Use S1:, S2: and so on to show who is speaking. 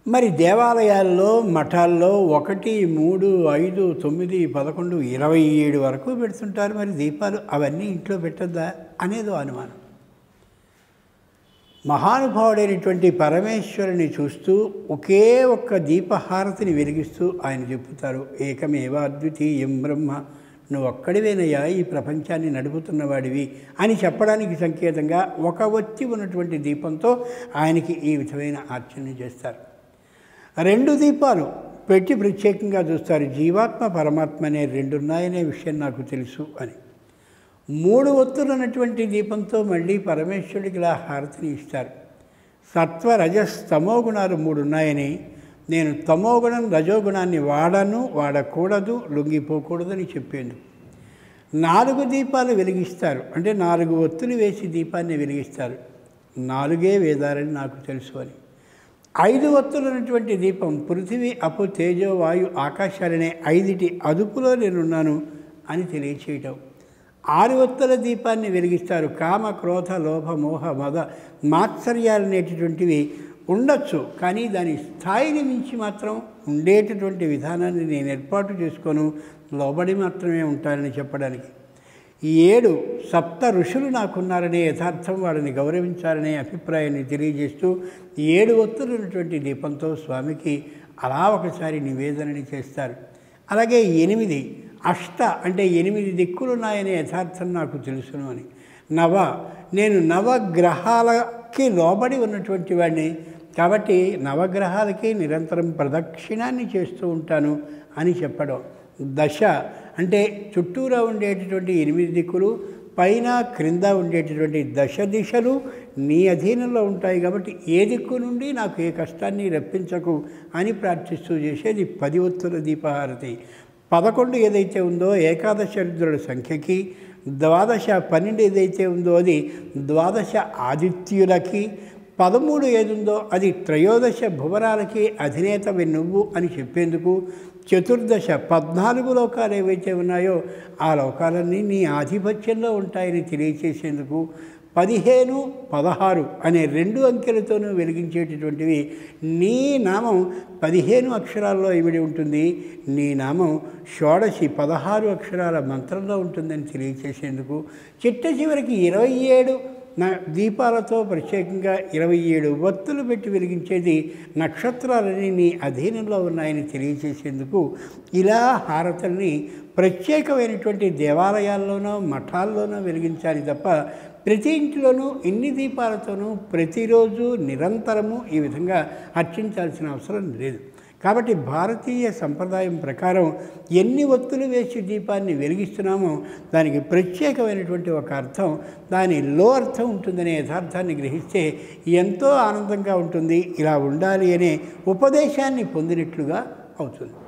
S1: మరి దేవాలయాల్లో మఠాల్లో ఒకటి మూడు ఐదు తొమ్మిది పదకొండు ఇరవై ఏడు వరకు పెడుతుంటారు మరి దీపాలు అవన్నీ ఇంట్లో పెట్టద్దా అనేదో అనుమానం మహానుభావుడైనటువంటి పరమేశ్వరుని చూస్తూ ఒకే ఒక్క దీపహారతిని వెలిగిస్తూ ఆయన చెప్పుతారు ఏకమేవ అద్వితీయం బ్రహ్మ నువ్వు ఒక్కడివేనయ్యా ఈ ప్రపంచాన్ని నడుపుతున్నవాడివి అని చెప్పడానికి సంకేతంగా ఒక వచ్చి ఉన్నటువంటి దీపంతో ఆయనకి ఈ విధమైన అర్చన చేస్తారు రెండు దీపాలు పెట్టి ప్రత్యేకంగా చూస్తారు జీవాత్మ పరమాత్మ అనే రెండు ఉన్నాయనే విషయం నాకు తెలుసు అని మూడు ఒత్తులు ఉన్నటువంటి దీపంతో మళ్ళీ పరమేశ్వరుడికి ఇలా హారతిని ఇస్తారు సత్వ రజస్ తమో గుణాలు మూడు ఉన్నాయని నేను తమోగుణం రజోగుణాన్ని వాడను వాడకూడదు లొంగిపోకూడదని చెప్పేందుకు నాలుగు దీపాలు వెలిగిస్తారు అంటే నాలుగు ఒత్తులు వేసి దీపాన్ని వెలిగిస్తారు నాలుగే వేదాలని నాకు తెలుసు అని ఐదు ఒత్తులున్నటువంటి దీపం పృథివీ అపు తేజో వాయు ఆకాశాలనే ఐదిటి అదుపులో నేనున్నాను అని తెలియచేయటం ఆరు ఒత్తుల దీపాన్ని వెలిగిస్తారు కామ క్రోధ లోభ మోహ మద మాత్సర్యాలనేటటువంటివి ఉండొచ్చు కానీ దాని స్థాయిని మించి మాత్రం ఉండేటటువంటి విధానాన్ని నేను ఏర్పాటు చేసుకోను లోబడి మాత్రమే ఉంటానని చెప్పడానికి ఈ ఏడు సప్త ఋషులు నాకున్నారనే యథార్థం వాళ్ళని గౌరవించాలనే అభిప్రాయాన్ని తెలియజేస్తూ ఏడు ఒత్తులు ఉన్నటువంటి దీపంతో స్వామికి అలా ఒకసారి నివేదనని చేస్తారు అలాగే ఎనిమిది అష్ట అంటే ఎనిమిది దిక్కులున్నాయనే యథార్థం నాకు తెలుసును అని నవ నేను నవగ్రహాలకి లోబడి ఉన్నటువంటి వాడిని కాబట్టి నవగ్రహాలకి నిరంతరం ప్రదక్షిణాన్ని చేస్తూ ఉంటాను అని చెప్పడం దశ అంటే చుట్టూరా ఉండేటటువంటి ఎనిమిది దిక్కులు పైన క్రింద ఉండేటటువంటి దశ దిశలు నీ అధీనంలో ఉంటాయి కాబట్టి ఏ దిక్కు నుండి నాకు ఏ కష్టాన్ని రప్పించకు అని ప్రార్థిస్తూ చేసేది పది ఒత్తుల దీపహారతి పదకొండు ఏదైతే ఉందో ఏకాదశ రుద్రుల సంఖ్యకి ద్వాదశ పన్నెండు ఏదైతే ఉందో అది ద్వాదశ ఆదిత్యులకి పదమూడు ఏదుందో అది త్రయోదశ భువనాలకి అధినేతవి నువ్వు అని చెప్పేందుకు చతుర్దశ పద్నాలుగు లోకాలు ఏవైతే ఉన్నాయో ఆ లోకాలన్నీ నీ ఆధిపత్యంలో ఉంటాయని తెలియచేసేందుకు పదిహేను పదహారు అనే రెండు అంకెలతోనూ వెలిగించేటటువంటివి నీ నామం పదిహేను అక్షరాల్లో ఇమిడి ఉంటుంది నీ నామం షోడశి పదహారు అక్షరాల మంత్రంలో ఉంటుందని తెలియచేసేందుకు చిట్ట చివరికి ఇరవై ఏడు నా దీపాలతో ప్రత్యేకంగా ఇరవై ఏడు ఒత్తులు పెట్టి వెలిగించేది నక్షత్రాలని నీ అధీనంలో ఉన్నాయని తెలియచేసేందుకు ఇలా హారతల్ని ప్రత్యేకమైనటువంటి దేవాలయాల్లోనో మఠాల్లోనో వెలిగించాలి తప్ప ప్రతి ఇంటిలోనూ ఇన్ని దీపాలతోనూ ప్రతిరోజు నిరంతరము ఈ విధంగా అర్చించాల్సిన అవసరం లేదు కాబట్టి భారతీయ సంప్రదాయం ప్రకారం ఎన్ని ఒత్తులు వేసి దీపాన్ని వెలిగిస్తున్నామో దానికి ప్రత్యేకమైనటువంటి ఒక అర్థం దాని లో అర్థం ఉంటుందనే యథార్థాన్ని గ్రహిస్తే ఎంతో ఆనందంగా ఉంటుంది ఇలా ఉండాలి అనే ఉపదేశాన్ని పొందినట్లుగా అవుతుంది